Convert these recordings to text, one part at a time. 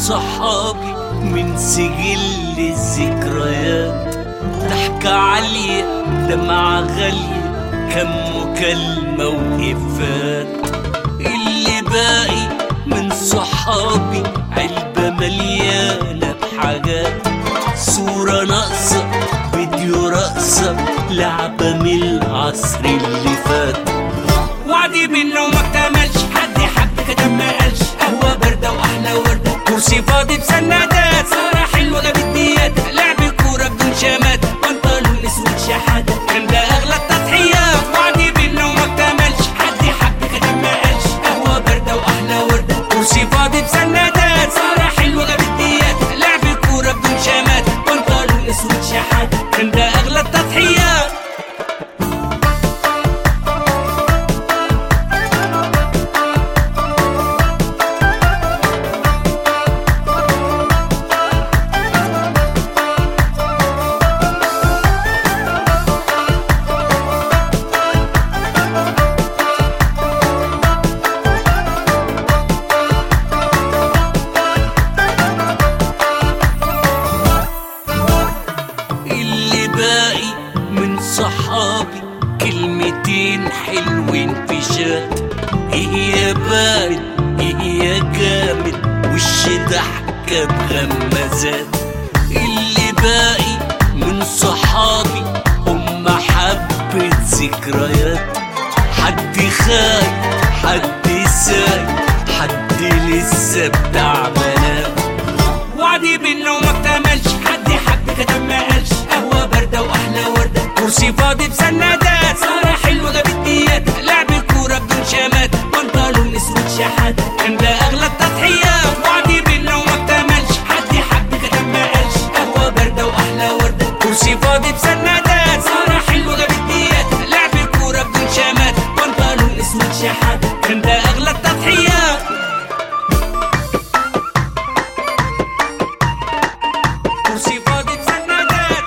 صحابي من سجل الذكريات ضحكة عالية دمعة غالية كم مكالمة وإفات اللي باقي من صحابي علبة مليانة بحاجات صورة ناقصة فيديو رقصة لعبة من العصر اللي فات وعدي منه وما اكتملش حد حب كتب ما قالش قهوة باردة وأحلى وردة كرسي فاضي بسندات سهرة حلوة جابت ديات لعب كورة بدون شمات بنطلون اسود شحاتة كان ده أغلى التضحيات وعدي منه وما اكتملش حد حب كتب ما قالش قهوة باردة وأحلى وردة كرسي فاضي بسندات سهرة حلوة جابت ديات لعب كورة بدون شمات بنطلون اسود شحاتة كان ده أغلى التضحيات اللي باقي من صحابي كلمتين حلوين في شات ايه يا بارد ايه يا جامد وش ضحكة بغمازات اللي باقي من صحابي هم حبة ذكريات حد خايف حد سايق حد لسه بتاع منام وعدي منه وما اكتملش حد حب كتب ما قالش قهوة باردة وأحلى وردة كرسي فاضي بسندات سهرة حلوة جابت ديات لعب كورة بدون شمات بنطلون اسود شحاتة كان ده أغلى التضحيات وعدي منه وما اكتملش حد حب كتب ما قالش قهوة باردة وأحلى وردة كرسي فاضي بسندات سهرة حلوة جابت ديات لعب كورة بدون شمات بنطلون اسود شحاتة كان ده أغلى التضحيات كرسي فاضي بسندات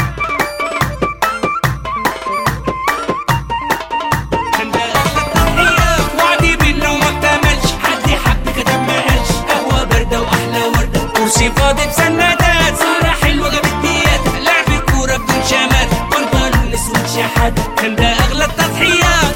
كان ده أغلى التضحيات وعدي منه وما اكتملش حد حب كتب ما قالش قهوة باردة وأحلى وردة كرسي فاضي بسندات سهرة حلوة جابت ديات لعب كورة بدون شمات بنطلون اسود شحاتة كان ده أغلى التضحيات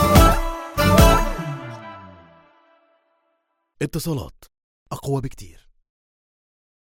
اتصالات أقوى بكتير